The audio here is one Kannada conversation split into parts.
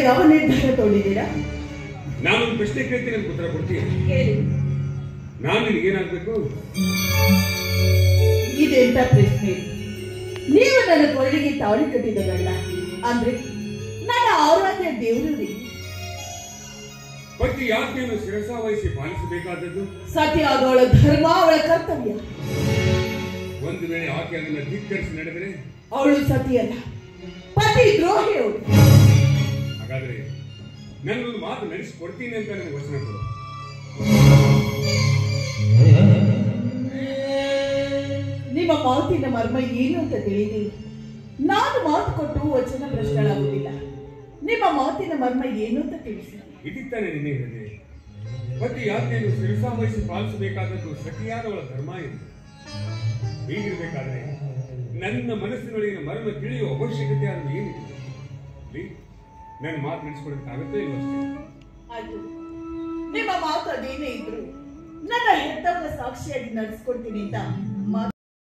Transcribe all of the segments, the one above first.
ಯಾವ ನಿರ್ಧಾರ ತಗೊಂಡಿದ್ದೀರಾ ನಾನೊಂದು ಪ್ರಶ್ನೆ ಕೇಳ್ತೀನಿ ಅಂತ ಉತ್ತರ ಕೊಡ್ತೀಯ ಕೇಳಿ ನಾನು ನಿನಗೇನಾಗ್ಬೇಕು ಇದೆಂತ ಪ್ರಶ್ನೆ ನೀವು ನನ್ನ ಕೊರಳಿಗೆ ತಾಳಿ ಕಟ್ಟಿದ ಗಂಡ ಅಂದ್ರೆ ನನ್ನ ಆರಾಧ್ಯ ದೇವರು ರೀ ಪತಿ ಆಜ್ಞೆಯನ್ನು ಶಿರಸಾವಹಿಸಿ ಪಾಲಿಸಬೇಕಾದದ್ದು ಸತ್ಯ ಅದು ಅವಳ ಧರ್ಮ ಅವಳ ಕರ್ತವ್ಯ ಒಂದು ವೇಳೆ ಆಕೆ ಅದನ್ನು ಧಿಕ್ಕರಿಸಿ ನಡೆದರೆ ಅವಳು ಸತಿಯಲ್ಲ ಪತಿ ದ್ರೋಹಿ ಅವಳು ಹಾಗಾದ್ರೆ ನನ್ನೊಂದು ಮಾತು ನಡೆಸಿಕೊಡ್ತೀನಿ ಅಂತ ನನಗೆ ವಚನ ಕೊಡು ನಿಮ್ಮ ಮಾತಿನ ಮರ್ಮ ಏನು ಅಂತ ತಿಳಿದಿಲ್ಲ ನಾನು ಮಾತು ಕೊಟ್ಟು ವಚನ ಭ್ರಷ್ಟಳಾಗುವುದಿಲ್ಲ ನಿಮ್ಮ ಮಾತಿನ ಮರ್ಮ ಏನು ಅಂತ ತಿಳಿಸಿ ಇದಿತ್ತಾನೆ ನಿನ್ನೆ ಹೇಳಿದೆ ಪತಿ ಆಜ್ಞೆಯನ್ನು ಶಿರಸಾವಹಿಸಿ ಪಾಲಿಸಬೇಕಾದದ್ದು ಸತಿಯಾದವಳ ಧರ್ಮ ಎಂದು ಹೀಗಿರ್ಬೇಕಾದ್ರೆ ನನ್ನ ಮನಸ್ಸಿನೊಳಗಿನ ಮರ್ಮ ತಿಳಿಯುವ ಅವಶ್ಯಕತೆ ಅದು ಏನಿದೆ ಇಲ್ಲಿ ನನ್ನ ಮಾತು ನಡೆಸಿಕೊಡಕ್ಕಾಗತ್ತೋ ಇಲ್ವೋ ಅಷ್ಟೇ ಆಯ್ತು ನಿಮ್ಮ ಮಾತು ಅದೇನೇ ಇದ್ರು ನನ್ನ ಹೆತ್ತವರ ಸಾಕ್ಷಿಯಾಗಿ ನಡೆಸ್ಕೊಡ್ತೀನಿ ಅಂತ ಮಾತು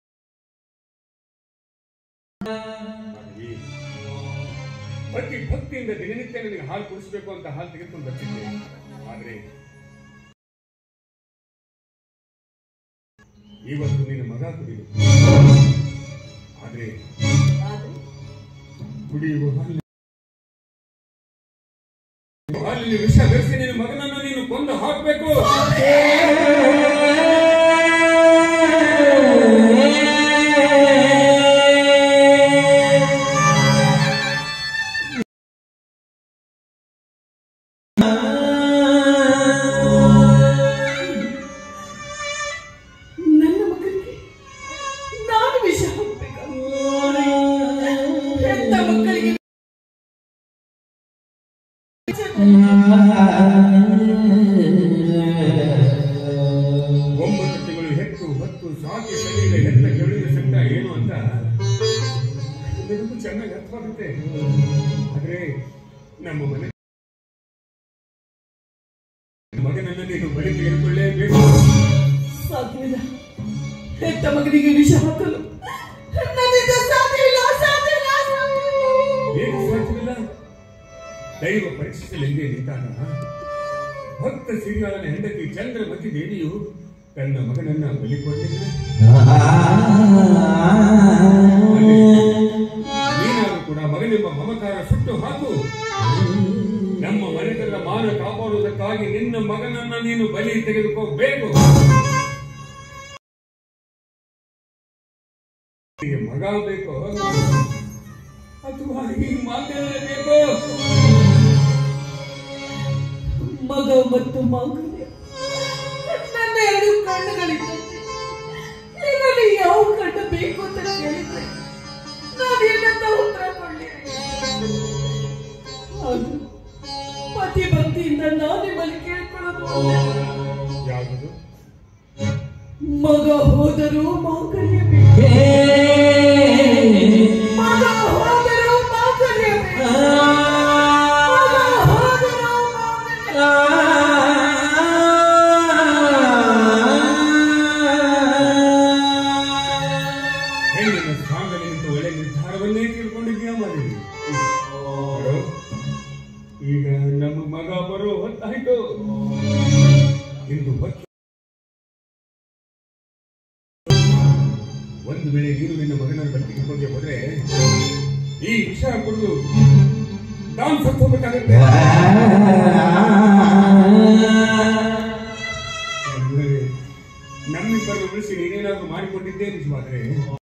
ಮಾಧವಿ, ಪತಿ ಭಕ್ತಿಯಿಂದ ದಿನನಿತ್ಯ ನನಗೆ ಹಾಲು ಕುಡಿಸಬೇಕು ಅಂತ ಹಾಲು ತೆಗೆದುಕೊಂಡು ಬರ್ತಿದ್ದೆ ಆದ್ರೆ ಇವತ್ತು ನಿನ್ನ ಮಗ ಕುಡಿದು ಆದ್ರೆ ಆದ್ರೆ ಕುಡಿಯುವ ಹಾಲಿನ ಹಾಲಿನ ವಿಷ ಬೆರೆಸಿ ನಿನ್ನ ಮಗನನ್ನು ನೀನು ಕೊಂದು ಹಾಕಬೇಕು ನನ್ನ ಮಗನಿಗೆ ನಾನು ವಿಷ ಹಾಕ್ಬೇಕಾ ಹೆತ್ತ ಮಕ್ಕಳಿಗೆ ಒಂಬತ್ತು ತಿಂಗಳು ಹೆತ್ತು ಹೊತ್ತು ಸಾಕಿ ಸರಿಯಿಲ್ಲ ಹೆತ್ತ ಕೆಳಗಿನ ಸತ್ತ ಏನು ಅಂತ ನಿನಗೂ ಚೆನ್ನಾಗಿ ಅರ್ಥವಾಗುತ್ತೆ ಆದ್ರೆ ನಮ್ಮ ಮನೆ ಮಗನನ್ನು ನೀನು ಬಳಿ ತೆಗೆದುಕೊಳ್ಳೇಬೇಕು ಸಾಧ್ಯವಿಲ್ಲ ಹೆತ್ತ ಮಗನಿಗೆ ವಿಷ ಹಾಕಲು ನನ್ನಿಂದ ಸಾಧ್ಯವಿಲ್ಲ ಸಾಧ್ಯವಿಲ್ಲ ಸಾಧ್ಯವಿಲ್ಲ. ಏನು ಸಾಧ್ಯವಿಲ್ಲ ದೈವ ಪರೀಕ್ಷಿಸಲೆಂದೇ ನಿಂತಾಗ ಭಕ್ತ ಸಿರಿಯಾಳನ ಹೆಂಡತಿ ಚಂದ್ರಮತಿ ದೇವಿಯು ತನ್ನ ಮಗನನ್ನ ಬಲಿ ಕೊಟ್ಟಿದ್ದ ನೀನಾದರೂ ಕೂಡ ಮಗನೆಂಬ ಮಮಕಾರ ಸುಟ್ಟು ಹಾಕು ನಮ್ಮ ಮನೆತನದ ಮಾನ ಕಾಪಾಡುವುದಕ್ಕಾಗಿ ನಿನ್ನ ಮಗನನ್ನ ನೀನು ಬಲಿ ತೆಗೆದುಕೋಬೇಕು ಈ ಮಗ ಬೇಕು ಅಥವಾ ಈ ಮಾತಲ್ಲೇ ಬೇಕು ಮಗ ಮತ್ತು ಮಾಂಗಲ್ಯ ನನ್ನ ಎರಡು ಕಣ್ಣುಗಳಿದ್ದಂತೆ ಇದರಲ್ಲಿ ಯಾವ ಕಣ್ಣು ಬೇಕು ಅಂತ ಕೇಳಿದ್ರೆ ನಾನೇನಂತ ಉತ್ತರ ಕೊಡ್ಲಿ ಆದ್ರೂ ಪತಿ ಭಕ್ತಿಯಿಂದ ನಾನು ನಿಮ್ಮಲ್ಲಿ ಕೇಳ್ಕೊಳ್ಳೋದು ಒಂದೇ. ಯಾವುದು ಮಗ ಹೋದರೂ ಮಾಂಗಲ್ಯ ಬೇಕು ಮಗ ಹೋದರೂ ಮಾಂಗಲ್ಯ ಬೇಕು ಮಗ ಹೋದರೂ ಮಾಂಗಲ್ಯ ಹೆಣ್ಣಿನ ಸ್ಥಾನದಲ್ಲಿ ನಿಂತು ಒಳ್ಳೆ ನಿರ್ಧಾರವನ್ನೇ ತಿಳ್ಕೊಂಡಿದ್ದೀಯ ಮಾಡಿದ್ವಿ ನೋಡು, ಈಗ ನಮ್ಮ ಮಗ ಬರೋ ಹೊತ್ತಾಯ್ತು ಇಂದು ಹೊತ್ತು ಒಂದು ವೇಳೆ ನೀನು ನಿನ್ನ ಮಗನ ಬಟ್ಟಿಗೆ ಹೋಗಿ ಹೋದ್ರೆ ಈ ವಿಷ ಕುಡಿದು ನಾನು ಸತ್ತು ಹೋಗ್ಬೇಕಾಗತ್ತೆ ಒಂದು ವೇಳೆ ನಮ್ಮಿಬ್ಬರು ಉಳಿಸಿ ನೀನೇನಾದ್ರೂ ಮಾಡಿಕೊಂಡಿದ್ದೇ ನಿಜವಾದ್ರೆ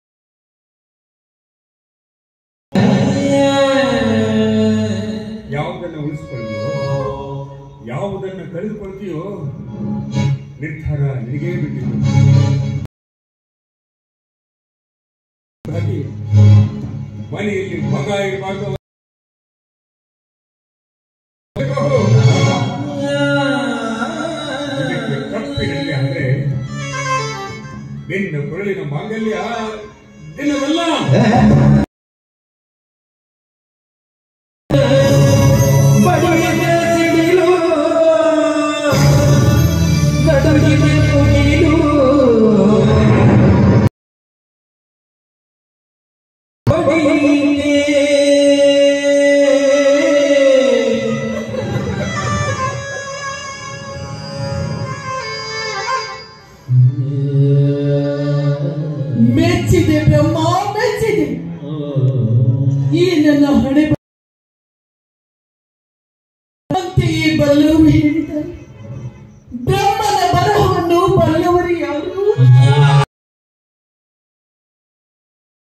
ಯಾವುದನ್ನ ಉಳಿಸಿಕೊಳ್ಳಿಯೋ ಯಾವುದನ್ನ ಕಳೆದುಕೊಳ್ತೀಯೋ ನಿರ್ಧಾರ ನಿನಗೇ ಬಿಟ್ಟಿದ್ದು ಹಾಗಾಗಿ ಮನೆಯಲ್ಲಿ ಮಗ ಇರಬಾರ್ದು ಇದಕ್ಕೆ ತಪ್ಪಿರಲಿ ಅಂದ್ರೆ ನಿನ್ನ ಕೊರಳಿನ ಮಾಂಗಲ್ಯ ನಿನ್ನದಲ್ಲ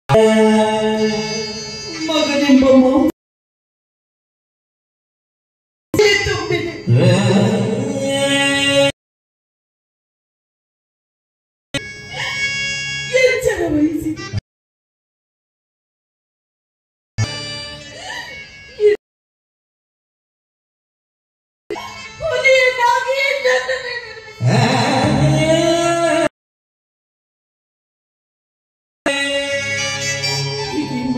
ಮಗನೆಂಬ ಮೋಹ ತುಂಬಿದೆ ಎಚ್ಚರ ವಹಿಸಿ ಹುಲಿಯನ್ನಾಗಿ ನನ್ನನ್ನು ನಿರ್ಮಿಸಿ. ಇದೀಗ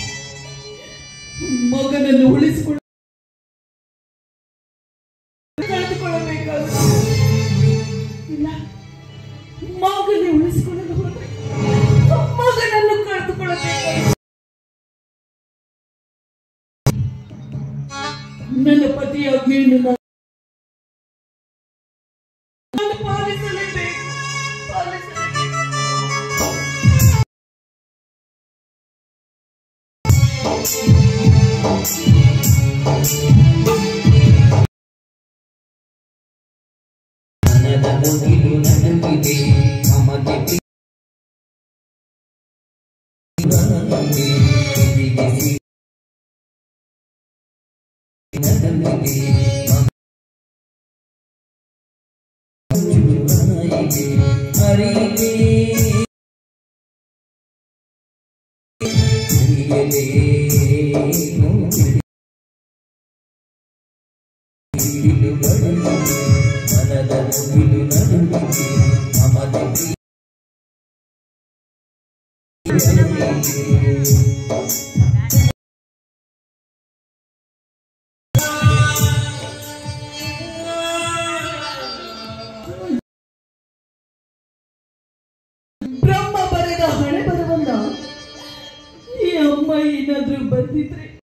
ಮಗನನ್ನು ಉಳಿಸಿಕೊಳ್ಳ ಕಳೆದುಕೊಳ್ಳಬೇಕಾದ ಇಲ್ಲ ಮಗನೇ ಉಳಿಸಿಕೊಳ್ಳಲು ಹೋದ್ರೆ ಮಗನನ್ನು ಕಳೆದುಕೊಳ್ಳಬೇಕಾದ ನನ್ನ ಪತಿಯ ಆಜ್ಞೆಯನ್ನು ನಾನು ನಾನು ಪಾಲಿಸಲೇಬೇಕು ಪಾಲಿಸಲೇಬೇಕು ಮನದ ಮುಗಿಲು ನನಗಿದೆ ಮಮತೆ ಪ್ರಿಯವಾಗಿದೆ. ಹಿಡಿದಿಸಿ ನನಗಿದೆ ಮಂಜುಳಾಯಿಗೆ ಅರಿವೆ ತಿಳಿಯಲೇ ಮುಗಿಲು ಬಡಲಿದೆ ಮನದ ಮುಗಿಲು ನಡುಗಿದೆ ಮಮತೆ ಪ್ರಿಯವಾಗಿದೆ. ಬ್ರಹ್ಮ ಬರೆದ ಹಣೆ ಬರವನ್ನ ಈ ಅಮ್ಮ ಏನಾದ್ರೂ ಬರ್ದಿದ್ರೆ